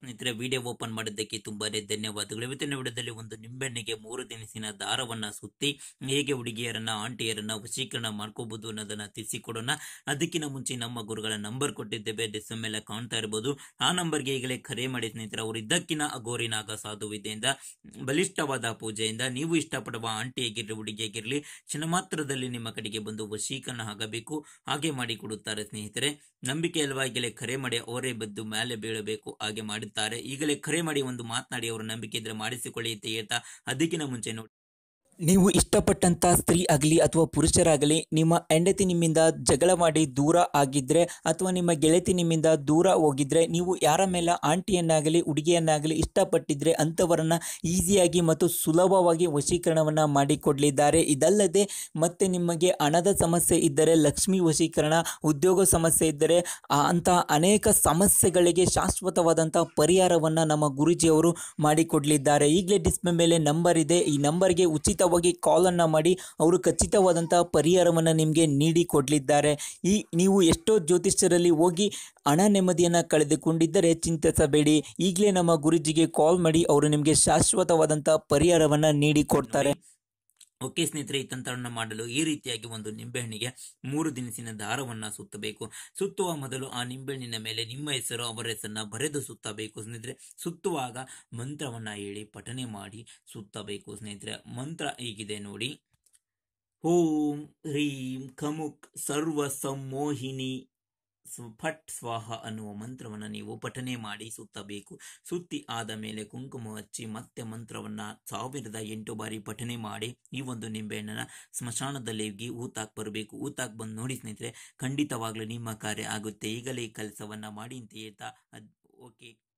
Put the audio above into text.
ಸ್ನೇಹಿತರೆ video open ಮಾಡಿದ್ದಕ್ಕೆ ತುಂಬಾನೇ ಧನ್ಯವಾದಗಳು ಇವತ್ತಿನ ವಿಡಿಯೋದಲ್ಲಿ ಒಂದು ನಿಂಬೆಹಣ್ಣಿಗೆ ಮೂರು ದಿನಸಿನ ದಾರವನ್ನ ಸುತ್ತಿ ಹೇಗೆ ಹುಡುಗಿಯರನ್ನ ಆಂಟಿಯರನ್ನ ವಶೀಕರಣ ಮಾಡ್ಕೋಬಹುದು ಅನ್ನೋದನ್ನ ತಿಳಿಸಿಕೊಡೋಣ ಅದಕ್ಕಿಂತ ಮುಂಚೆ ನಮ್ಮ ಗುರುಗಳ ನಂಬರ್ ಕೊಟ್ಟಿದ್ದೇವೆ ಡಿಸ್ ಮೇಲೆ ಕಾಣ್ತಾ ಇರಬಹುದು ಆ ನಂಬರ್ಗೆ ಈಗಲೇ ಕರೆ ಮಾಡಿ ಸ್ನೇಹಿತರೆ ಅವರು ಇದ್ದಕ್ಕಿನ ಅಗೋರಿನಾಗ ಸಾಧು ವಿದ್ಯೆಯಿಂದ ಬಲಿಷ್ಠವಾದ ಪೂಜೆಯಿಂದ ನೀವು ಇಷ್ಟಪಡುವ ಆಂಟಿ ಆಗಿರ್ಲಿ ಹುಡುಗಿ ಆಗಿರ್ಲಿ ಕ್ಷಣ ಮಾತ್ರದಲ್ಲಿ ನಿಮ್ಮ ಕಡೆಗೆ ಬಂದು ವಶೀಕರಣ ಆಗಬೇಕು ಹಾಗೆ ಮಾಡಿ ಕೊಡುತ್ತಾರೆ ಸ್ನೇಹಿತರೆ ನಂಬಿಕೆ ಅಲ್ವಾ ಈಗಲೇ ಕರೆ ಮಾಡಿ ಅವರೇ ಬದ್ದು ಮೇಲೆ ಬೀಳಬೇಕು ಹಾಗೆ ಮಾಡುತ್ತಾರೆ ಈಗಲೇ ಕರೆ ಮಾಡಿ ಒಂದು ಮಾತನಾಡಿ ಅವರ ನಂಬಿಕೆ ಇದ್ರೆ ಮಾಡಿಸಿಕೊಳ್ಳಿ ಅಂತ ಹೇಳ್ತಾ ಅದಕ್ಕಿಂತ ಮುಂಚೆ ನೋಡಿ ನೀವು ಇಷ್ಟಪಟ್ಟಂತ ಸ್ತ್ರೀ ಆಗಲಿ ಅಥವಾ ಪುರುಷರಾಗಲಿ ನಿಮ್ಮ ಹೆಂಡತಿ ನಿಮ್ಮಿಂದ ಜಗಳ ಮಾಡಿ ದೂರ ಆಗಿದ್ರೆ ಅಥವಾ ನಿಮ್ಮ ಗೆಳತಿ ನಿಮ್ಮಿಂದ ದೂರ ಹೋಗಿದ್ರೆ ನೀವು ಯಾರ ಮೇಲೆ ಆಂಟಿಯನ್ನಾಗಲಿ ಹುಡುಗಿಯನ್ನಾಗಲಿ ಇಷ್ಟಪಟ್ಟಿದ್ರೆ ಅಂಥವರನ್ನ ಈಸಿಯಾಗಿ ಮತ್ತು ಸುಲಭವಾಗಿ ವಶೀಕರಣವನ್ನು ಮಾಡಿಕೊಡಲಿದ್ದಾರೆ ಇದಲ್ಲದೆ ಮತ್ತೆ ನಿಮಗೆ ಹಣದ ಸಮಸ್ಯೆ ಇದ್ದರೆ ಲಕ್ಷ್ಮಿ ವಶೀಕರಣ ಉದ್ಯೋಗ ಸಮಸ್ಯೆ ಇದ್ದರೆ ಆ ಅಂಥ ಅನೇಕ ಸಮಸ್ಯೆಗಳಿಗೆ ಶಾಶ್ವತವಾದಂಥ ಪರಿಹಾರವನ್ನು ನಮ್ಮ ಗುರೂಜಿಯವರು ಮಾಡಿಕೊಡಲಿದ್ದಾರೆ ಈಗಲೇ ಡಿಸ್ಪ್ಲೇ ಮೇಲೆ ನಂಬರ್ ಇದೆ ಈ ನಂಬರ್ಗೆ ಉಚಿತವಾಗಿ ಕಾಲನ್ನು ಮಾಡಿ ಅವರು ಖಚಿತವಾದಂಥ ಪರಿಹಾರವನ್ನು ನಿಮಗೆ ನೀಡಿ ಕೊಡಲಿದ್ದಾರೆ ಈ ನೀವು ಎಷ್ಟೋ ಜ್ಯೋತಿಷ್ಯರಲ್ಲಿ ಹೋಗಿ ಹಣ ನೆಮ್ಮದಿಯನ್ನು ಕಳೆದುಕೊಂಡಿದ್ದರೆ ಚಿಂತಿಸಬೇಡಿ ಈಗಲೇ ನಮ್ಮ ಗುರುಜಿಗೆ ಕಾಲ್ ಮಾಡಿ ಅವರು ನಿಮಗೆ ಶಾಶ್ವತವಾದಂಥ ಪರಿಹಾರವನ್ನು ನೀಡಿ ಕೊಡ್ತಾರೆ ಓಕೆ ಸ್ನೇಹಿತರೆ ಈ ತಂತ್ರವನ್ನು ಮಾಡಲು ಈ ರೀತಿಯಾಗಿ ಒಂದು ನಿಂಬೆಹಣ್ಣಿಗೆ ಮೂರು ದಿನಸಿನ ದಾರವನ್ನ ಸುತ್ತಬೇಕು ಸುತ್ತುವ ಮೊದಲು ಆ ನಿಂಬೆಹಣ್ಣಿನ ಮೇಲೆ ನಿಮ್ಮ ಹೆಸರು ಅವರ ಹೆಸರನ್ನ ಬರೆದು ಸುತ್ತಬೇಕು ಸ್ನೇಹಿತರೆ ಸುತ್ತುವಾಗ ಮಂತ್ರವನ್ನ ಹೇಳಿ ಪಠನೆ ಮಾಡಿ ಸುತ್ತಬೇಕು ಸ್ನೇಹಿತರೆ ಮಂತ್ರ ಹೀಗಿದೆ ನೋಡಿ ಓಂ ಹ್ರೀಂ ಖಮುಕ್ ಸರ್ವ ಸಂಮೋಹಿನಿ ಸ್ವ- ಫಟ್ ಸ್ವಾಹ ಅನ್ನುವ ಮಂತ್ರವನ್ನು ನೀವು ಪಠನೆ ಮಾಡಿ ಸುತ್ತಬೇಕು ಸುತ್ತಿ ಆದ ಮೇಲೆ ಕುಂಕುಮ ಹಚ್ಚಿ ಮತ್ತೆ ಮಂತ್ರವನ್ನ ಸಾವಿರದ ಎಂಟು ಬಾರಿ ಪಠನೆ ಮಾಡಿ ಈ ಒಂದು ನಿಂಬೆಹಣ್ಣನ್ನ ಸ್ಮಶಾನದಲ್ಲಿ ಹೋಗಿ ಊತಾಕ್ ಬರಬೇಕು ಊತಾಕ್ ಬಂದು ನೋಡಿ ಸ್ನೇಹಿತರೆ ಖಂಡಿತವಾಗ್ಲೂ ನಿಮ್ಮ ಕಾರ್ಯ ಆಗುತ್ತೆ ಈಗಲೇ ಈ ಕೆಲಸವನ್ನ ಮಾಡಿ ಅಂತ ಹೇಳ್ತಾ ಅದ್ ಓಕೆ